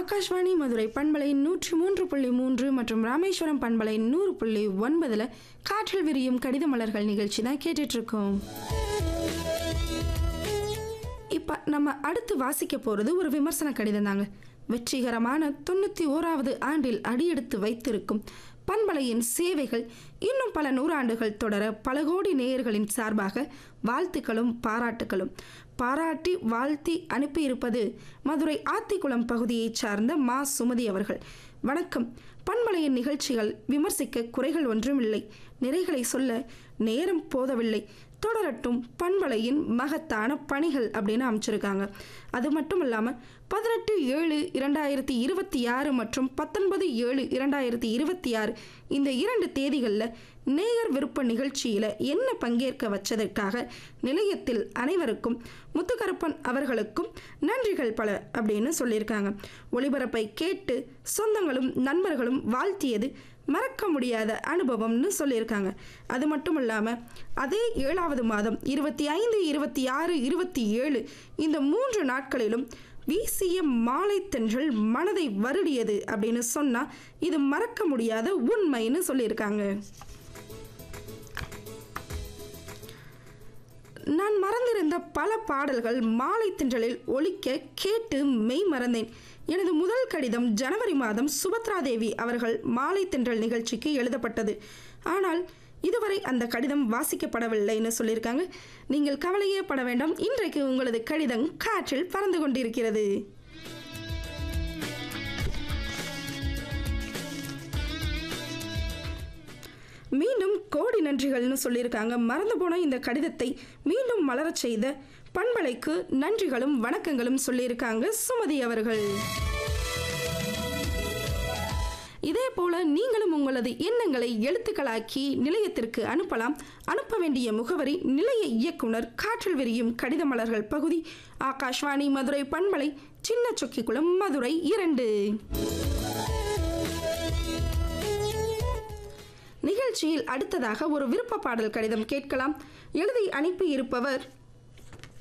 ஆகாஷ்வாணி மதுரை பண்பலை நூற்றி மூன்று புள்ளி மூன்று மற்றும் ராமேஸ்வரம் பண்பலை நூறு புள்ளி ஒன்பதுல காற்றில் விரியும் கடித மலர்கள் நிகழ்ச்சி தான் கேட்டுட்டு இருக்கோம் இப்போ நம்ம அடுத்து வாசிக்க போகிறது ஒரு விமர்சன கடிதம் தாங்க வெற்றிகரமான தொண்ணூற்றி ஓராவது ஆண்டில் அடியெடுத்து வைத்திருக்கும் பண்பலையின் சேவைகள் இன்னும் பல நூறாண்டுகள் தொடர பல கோடி நேயர்களின் சார்பாக வாழ்த்துக்களும் பாராட்டுகளும் பாராட்டி வாழ்த்தி அனுப்பியிருப்பது மதுரை ஆத்திக்குளம் பகுதியைச் சார்ந்த மா சுமதி அவர்கள் வணக்கம் பண்பலையின் நிகழ்ச்சிகள் விமர்சிக்க குறைகள் ஒன்றுமில்லை நிறைகளை சொல்ல நேரம் போதவில்லை தொடரட்டும் பண்பலையின் மகத்தான பணிகள் அப்படின்னு அமைச்சிருக்காங்க அது மட்டும் இல்லாமல் பதினெட்டு ஏழு இரண்டாயிரத்தி இருபத்தி ஆறு மற்றும் பத்தொன்பது ஏழு இரண்டாயிரத்தி இருபத்தி ஆறு இந்த இரண்டு தேதிகளில் நேயர் விருப்ப நிகழ்ச்சியில் என்ன பங்கேற்க வச்சதற்காக நிலையத்தில் அனைவருக்கும் முத்துக்கருப்பன் அவர்களுக்கும் நன்றிகள் பல அப்படின்னு சொல்லியிருக்காங்க ஒளிபரப்பை கேட்டு சொந்தங்களும் நண்பர்களும் வாழ்த்தியது மறக்க முடியாத அனுபவம்னு சொல்லியிருக்காங்க அது மட்டும் இல்லாமல் அதே ஏழாவது மாதம் இருபத்தி ஐந்து இருபத்தி ஆறு இருபத்தி ஏழு இந்த மூன்று நாட்களிலும் வீசிய மாலை தென்றல் மனதை வருடியது அப்படின்னு சொன்னால் இது மறக்க முடியாத உண்மைன்னு சொல்லியிருக்காங்க நான் மறந்திருந்த பல பாடல்கள் மாலை தென்றலில் ஒலிக்க கேட்டு மெய் மறந்தேன் எனது முதல் கடிதம் ஜனவரி மாதம் சுபத்ரா தேவி அவர்கள் மாலை தென்றல் நிகழ்ச்சிக்கு எழுதப்பட்டது ஆனால் இதுவரை அந்த கடிதம் வாசிக்கப்படவில்லைன்னு சொல்லியிருக்காங்க நீங்கள் கவலையே பட வேண்டாம் இன்றைக்கு உங்களது கடிதம் காற்றில் பறந்து கொண்டிருக்கிறது மீண்டும் கோடி நன்றிகள்னு சொல்லியிருக்காங்க மறந்து போன இந்த கடிதத்தை மீண்டும் மலரச் செய்த பண்பலைக்கு நன்றிகளும் வணக்கங்களும் சொல்லியிருக்காங்க சுமதி அவர்கள் இதே போல நீங்களும் உங்களது எண்ணங்களை எழுத்துக்களாக்கி நிலையத்திற்கு அனுப்பலாம் அனுப்ப வேண்டிய முகவரி நிலைய இயக்குனர் காற்றில் விரியும் கடித மலர்கள் பகுதி ஆகாஷ்வாணி மதுரை பண்பலை சின்ன சொக்கிக்குளம் மதுரை இரண்டு நிகழ்ச்சியில் அடுத்ததாக ஒரு விருப்ப பாடல் கடிதம் கேட்கலாம் எழுதி அனுப்பி இருப்பவர்